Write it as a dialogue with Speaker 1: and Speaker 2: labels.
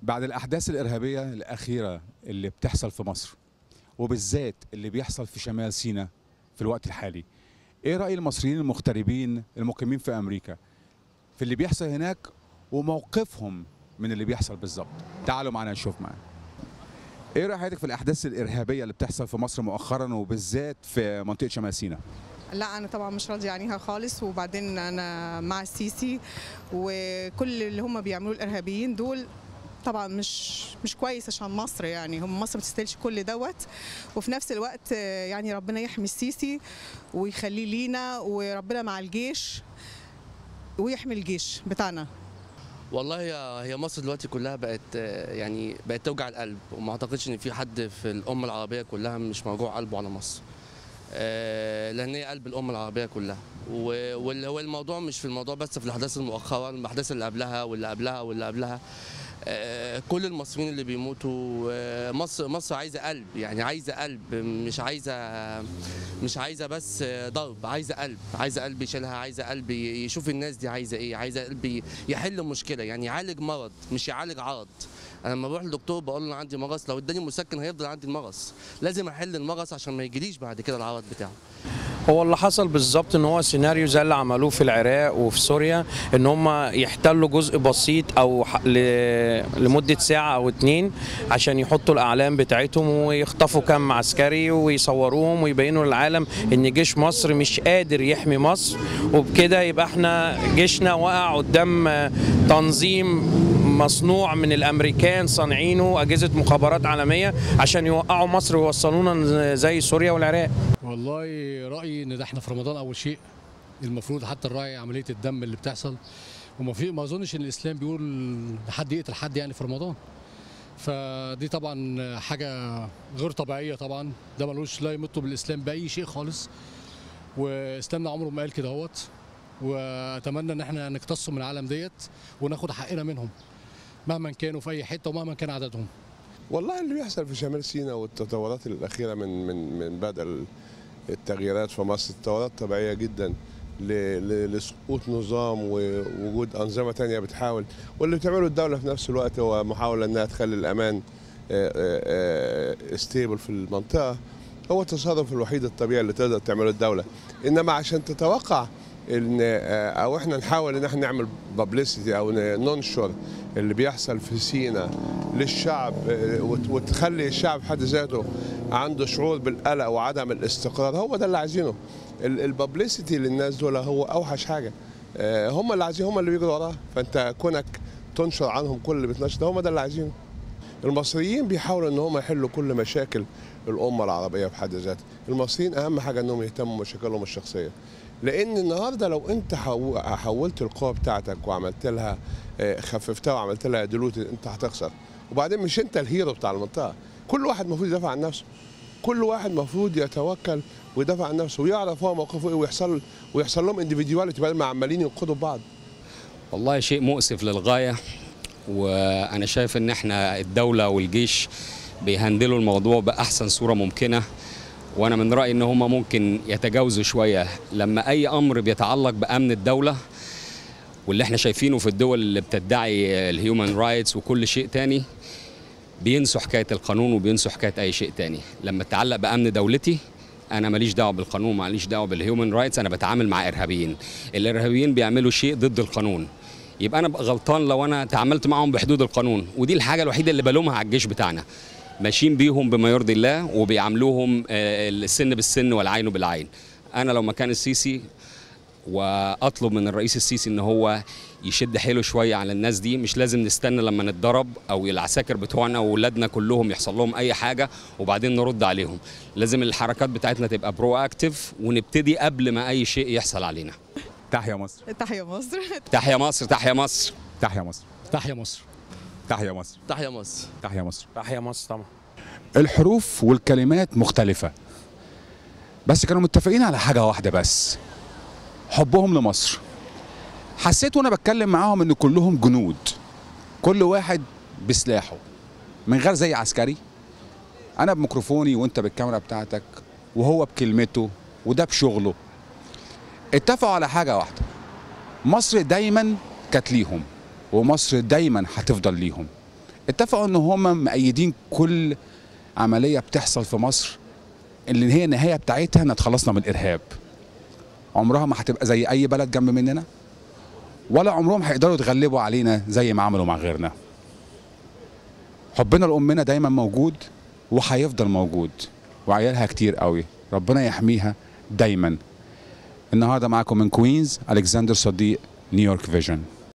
Speaker 1: بعد الأحداث الإرهابية الأخيرة اللي بتحصل في مصر وبالذات اللي بيحصل في شمال سيناء في الوقت الحالي إيه رأي المصريين المغتربين المقيمين في أمريكا في اللي بيحصل هناك وموقفهم من اللي بيحصل بالظبط تعالوا معنا نشوف معنا ايه رأي حضرتك في الأحداث الإرهابية اللي بتحصل في مصر مؤخرا وبالذات في منطقة شمال سيناء
Speaker 2: لا انا طبعا مش راضيه عنها خالص وبعدين انا مع السيسي وكل اللي هم بيعملوه الارهابيين دول طبعا مش مش كويس عشان مصر يعني هم مصر ما تستاهلش كل دوت وفي نفس الوقت آه، يعني ربنا يحمي السيسي ويخليه لينا وربنا مع الجيش ويحمي الجيش بتاعنا
Speaker 3: والله هي هي مصر دلوقتي كلها بقت آه، يعني بقت توجع القلب وما اعتقدش ان في حد في الامه العربيه كلها مش موجوع قلبه على مصر آه، لان هي قلب الامه العربيه كلها و- واللي هو الموضوع مش في الموضوع بس في الاحداث المؤخره الاحداث اللي قبلها واللي قبلها واللي قبلها آه، كل المصريين اللي بيموتوا آه، مصر مصر عايزه قلب يعني عايزه قلب مش عايزه مش عايزه بس آه، ضرب عايزه قلب عايزه قلب يشيلها عايزه قلب ي- يشوف الناس دي عايزه ايه عايزه قلب ي- يحل مشكله يعني يعالج مرض مش يعالج عرض انا لما بروح للدكتور بقول له عندي مغص لو اداني مسكن هيفضل عندي المغص لازم احل المغص عشان ما يجيليش بعد كده العرض بتاعه
Speaker 4: هو اللي حصل بالظبط ان هو سيناريو زي اللي عملوه في العراق وفي سوريا ان هم يحتلوا جزء بسيط او ح- ل- لمده ساعه او اتنين عشان يحطوا الاعلام بتاعتهم ويخطفوا كم عسكري ويصوروهم ويبينوا للعالم ان جيش مصر مش قادر يحمي مصر وبكده يبقى احنا جيشنا وقع قدام تنظيم مصنوع من الامريكان صانعينه اجهزه مخابرات عالميه عشان يوقعوا مصر ويوصلونا زي سوريا والعراق
Speaker 5: والله رايي ان ده احنا في رمضان اول شيء المفروض حتى نراعي عمليه الدم اللي بتحصل وما في ما اظنش ان الاسلام بيقول حد يقتل حد يعني في رمضان فدي طبعا حاجه غير طبيعيه طبعا ده ملوش لا يمت بالاسلام باي شيء خالص واسلامنا عمره ما قال كده اهوت واتمنى ان احنا نقتص من العالم ديت وناخد حقنا منهم مهما كانوا في اي حته ومهما كان عددهم
Speaker 6: والله اللي بيحصل في شمال سيناء والتطورات الأخيرة من من من بدء التغييرات في مصر تطورات طبيعية جدا ل- ل- لسقوط نظام ووجود أنظمة تانية بتحاول واللي بتعمله الدولة في نفس الوقت هو محاولة إنها تخلي الأمان ستيبل في المنطقة هو التصرف الوحيد الطبيعي اللي تقدر تعمله الدولة إنما عشان تتوقع ان آه، او احنا نحاول ان احنا نعمل بابليستي او ن- ننشر اللي بيحصل في سينا للشعب آه، وت- وتخلي الشعب بحد ذاته عنده شعور بالقلق وعدم الاستقرار هو ده اللي عايزينه البابليستي للناس دول هو اوحش حاجه آه، هم اللي عايزين هم اللي بيجروا وراها فانت كونك تنشر عنهم كل اللي بتنشر ده هم ده اللي عايزينه المصريين بيحاولوا ان هم يحلوا كل مشاكل الامه العربيه بحد ذاتها المصريين اهم حاجه انهم يهتموا بمشاكلهم الشخصيه لان النهارده لو انت حو- حولت القوه بتاعتك وعملت لها آه، خففتها وعملت لها دلوت انت هتخسر وبعدين مش انت الهيرو بتاع المنطقه كل واحد المفروض يدافع عن نفسه كل واحد المفروض يتوكل ويدافع عن نفسه ويعرف هو موقفه ايه ويحصل ويحصل لهم انديفيدواليتي بدل ما عمالين ينقضوا بعض
Speaker 7: والله شيء مؤسف للغاية وأنا شايف إن إحنا الدولة والجيش بيهندلوا الموضوع بأحسن صورة ممكنة وأنا من رأيي إن هما ممكن يتجاوزوا شوية لما أي أمر بيتعلق بأمن الدولة واللي إحنا شايفينه في الدول اللي بتدعي الهيومن رايتس وكل شيء تاني بينسوا حكاية القانون وبينسوا حكاية أي شيء تاني لما تتعلق بأمن دولتي انا ماليش دعوه بالقانون ماليش دعوه بالهيومن رايتس انا بتعامل مع ارهابيين الارهابيين بيعملوا شيء ضد القانون يبقى انا بقى غلطان لو انا تعاملت معاهم بحدود القانون ودي الحاجه الوحيده اللي بلومها على الجيش بتاعنا ماشيين بيهم بما يرضي الله وبيعاملوهم آه، السن بالسن والعين بالعين انا لو مكان السيسي واطلب من الرئيس السيسي ان هو يشد حيله شويه على الناس دي مش لازم نستنى لما نتضرب او العساكر بتوعنا واولادنا كلهم يحصل لهم اي حاجه وبعدين نرد عليهم لازم الحركات بتاعتنا تبقى برو اكتف ونبتدي قبل ما اي شيء يحصل علينا
Speaker 1: تحيا مصر
Speaker 2: تحيا مصر
Speaker 7: تحيا مصر تحيا مصر
Speaker 1: تحيا مصر
Speaker 5: تحيا مصر
Speaker 1: تحيا مصر
Speaker 3: تحيا مصر
Speaker 1: تحيا مصر
Speaker 4: تحيا مصر طبعا
Speaker 1: الحروف والكلمات مختلفة بس كانوا متفقين على حاجة واحدة بس حبهم لمصر حسيت وانا بتكلم معاهم ان كلهم جنود كل واحد بسلاحه من غير زي عسكري انا بميكروفوني وانت بالكاميرا بتاعتك وهو بكلمته وده بشغله اتفقوا على حاجة واحدة مصر دايما كانت ليهم ومصر دايما هتفضل ليهم اتفقوا ان هم مأيدين كل عمليه بتحصل في مصر اللي هي النهايه بتاعتها ان اتخلصنا من الارهاب عمرها ما هتبقى زي اي بلد جنب مننا ولا عمرهم هيقدروا يتغلبوا علينا زي ما عملوا مع غيرنا حبنا لامنا دايما موجود وهيفضل موجود وعيالها كتير قوي ربنا يحميها دايما النهارده معاكم من كوينز الكسندر صديق نيويورك فيجن